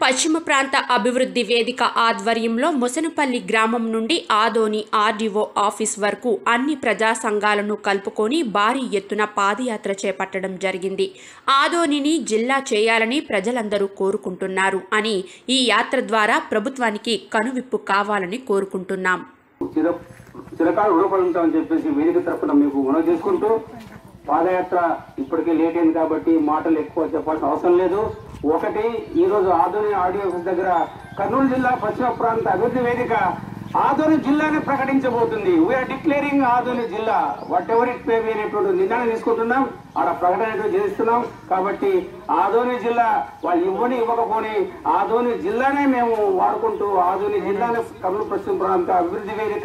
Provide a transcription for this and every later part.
పశ్చిమ ప్రాంత అభివృద్ధి వేదిక ఆధ్వర్యంలో ముసనపల్లి గ్రామం నుండి ఆదోని ఆర్డీఓ ఆఫీస్ వరకు అన్ని ప్రజా సంఘాలను కలుపుకొని భారీ ఎత్తున పాదయాత్ర చేపట్టడం జరిగింది ఆదోనిని జిల్లా చేయాలని ప్రజలందరూ కోరుకుంటున్నారు అని ఈ యాత్ర ద్వారా ప్రభుత్వానికి కనువిప్పు కావాలని కోరుకుంటున్నాం చిర చిరకాలు రుణపడి ఉంటామని చెప్పేసి వేదిక తరఫున మీకు మనవి చేసుకుంటూ పాదయాత్ర ఇప్పటికే లేట్ అయింది కాబట్టి మాటలు ఎక్కువ చెప్పాల్సిన అవసరం లేదు ఒకటి ఈ రోజు ఆధునిక ఆడియో ఆఫీస్ దగ్గర కర్నూలు జిల్లా పశ్చిమ ప్రాంత అభివృద్ధి వేదిక ఆదోని జిల్లాని ప్రకటించబోతుంది వీఆర్ డిక్లేరింగ్ ఆదోని జిల్లా whatever it may be అనేటువంటి నిర్ణయం తీసుకుంటున్నాం ఆడ ప్రకటన అనేటువంటి చేస్తున్నాం కాబట్టి ఆదోని జిల్లా వాళ్ళు ఇవ్వని ఇవ్వకపోని ఆదోని జిల్లానే మేము వాడుకుంటూ ఆదోని జిల్లాని కర్నూలు పశ్చిమ ప్రాంత అభివృద్ధి వేదిక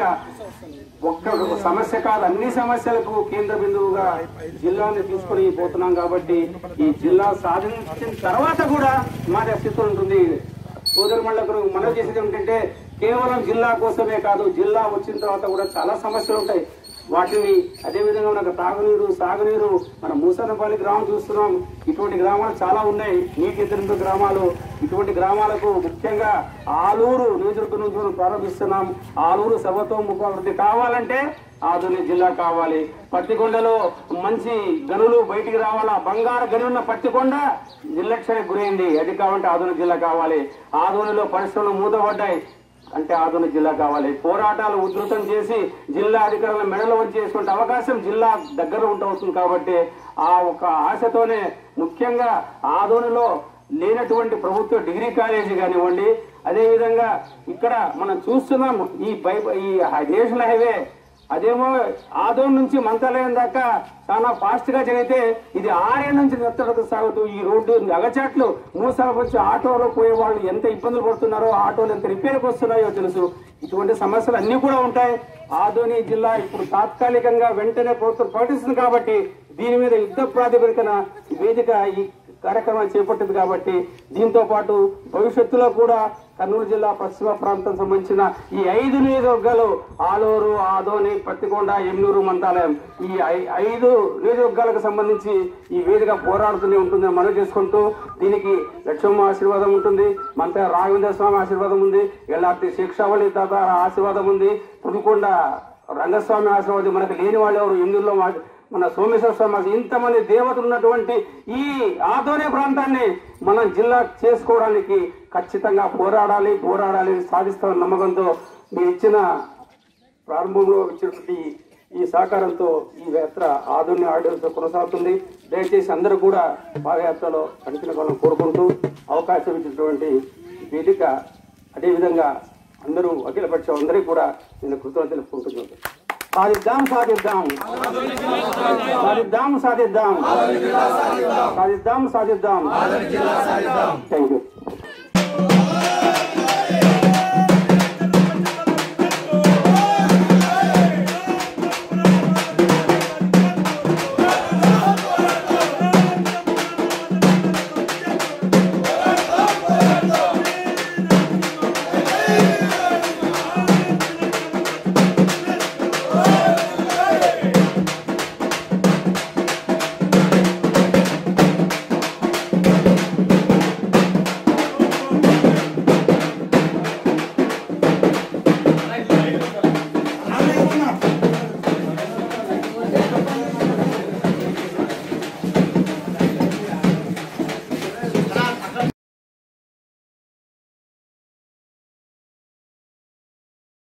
ఒక్క ఒక సమస్య కాదు అన్ని సమస్యలకు కేంద్ర బిందువుగా జిల్లాని తీసుకొని పోతున్నాం కాబట్టి ఈ జిల్లా సాధించిన తర్వాత కూడా మాది అస్తిత్వం ఉంటుంది సోదరు మళ్ళకు మనవి చేసేది ఏంటంటే కేవలం జిల్లా కోసమే కాదు జిల్లా వచ్చిన తర్వాత కూడా చాలా సమస్యలు ఉంటాయి వాటిని అదేవిధంగా మనకు తాగునీరు సాగునీరు మన మూసనపల్లి గ్రామం చూస్తున్నాం ఇటువంటి గ్రామాలు చాలా ఉన్నాయి నీటి ఎదురు గ్రామాలు ఇటువంటి గ్రామాలకు ముఖ్యంగా ఆలూరు నియోజకవర్గం నుంచి మనం ప్రారంభిస్తున్నాం ఆలూరు సర్వతోముఖాభివృద్ధి కావాలంటే ఆధునిక జిల్లా కావాలి పత్తికొండలో మంచి గనులు బయటికి రావాలా బంగారు గని ఉన్న పత్తికొండ నిర్లక్ష్యానికి గురైంది అది కావాలంటే ఆధునిక జిల్లా కావాలి ఆధునిలో పరిశ్రమలు మూతపడ్డాయి అంటే ఆధునిక జిల్లా కావాలి పోరాటాలు ఉధృతం చేసి జిల్లా అధికారుల మెడలో వచ్చేసుకుంటే అవకాశం జిల్లా దగ్గర ఉంటుంది కాబట్టి ఆ ఒక ఆశతోనే ముఖ్యంగా ఆదోనిలో లేనటువంటి ప్రభుత్వ డిగ్రీ కాలేజీ కానివ్వండి అదేవిధంగా ఇక్కడ మనం చూస్తున్నాం ఈ బై ఈ నేషనల్ హైవే అదేమో ఆదోన్ నుంచి మంత్రాలయం దాకా చాలా ఫాస్ట్ గా జరిగితే ఇది ఆర్య నుంచి నెత్తడకు సాగుతూ ఈ రోడ్డు అగచాట్లు మూసాల వచ్చి ఆటోలో పోయే వాళ్ళు ఎంత ఇబ్బందులు పడుతున్నారో ఆటోలు ఎంత రిపేర్కి వస్తున్నాయో తెలుసు ఇటువంటి సమస్యలు అన్ని కూడా ఉంటాయి ఆదోని జిల్లా ఇప్పుడు తాత్కాలికంగా వెంటనే ప్రభుత్వం ప్రకటిస్తుంది కాబట్టి దీని మీద యుద్ధ ప్రాతిపదికన ఈ వేదిక ఈ కార్యక్రమాన్ని చేపట్టింది కాబట్టి దీంతో పాటు భవిష్యత్తులో కూడా కర్నూలు జిల్లా పశ్చిమ ప్రాంతం సంబంధించిన ఈ ఐదు నియోజకవర్గాలు ఆలూరు ఆదోని పత్తికొండ ఎన్నూరు మంతాలయం ఈ ఐ- ఐదు నియోజకవర్గాలకు సంబంధించి ఈ వేదిక పోరాడుతూనే ఉంటుందని మనం చేసుకుంటూ దీనికి లక్ష్మమ్మ ఆశీర్వాదం ఉంటుంది మంత రాఘవేంద్ర స్వామి ఆశీర్వాదం ఉంది ఎల్లార్తి శిక్షావళి తాత ఆశీర్వాదం ఉంది పుదుకొండ రంగస్వామి ఆశీర్వాదం మనకు లేని వాళ్ళు ఎవరు ఎన్నూరులో మా మన సోమేశ్వర స్వామి ఇంతమంది దేవతలు ఉన్నటువంటి ఈ ఆదోనే ప్రాంతాన్ని మనం జిల్లా చేసుకోవడానికి ఖచ్చితంగా పోరాడాలి పోరాడాలి సాధిస్తామన్న నమ్మకంతో మీరు ఇచ్చిన ప్రారంభంలో ఇచ్చినటువంటి ఈ సహకారంతో ఈ యాత్ర ఆధునిక ఆడియోతో కొనసాగుతుంది దయచేసి అందరూ కూడా పాదయాత్రలో కనిపిన వాళ్ళని కోరుకుంటూ అవకాశం ఇచ్చినటువంటి వేదిక అదేవిధంగా అందరూ అఖిలపక్షం అందరికీ కూడా నేను కృతజ్ఞతలు తెలుపుకుంటున్నాను సాధిద్దాం సాధిద్దాం సాధిద్దాం సాధిద్దాం సాధిద్దాం సాధిద్దాం థ్యాంక్ యూ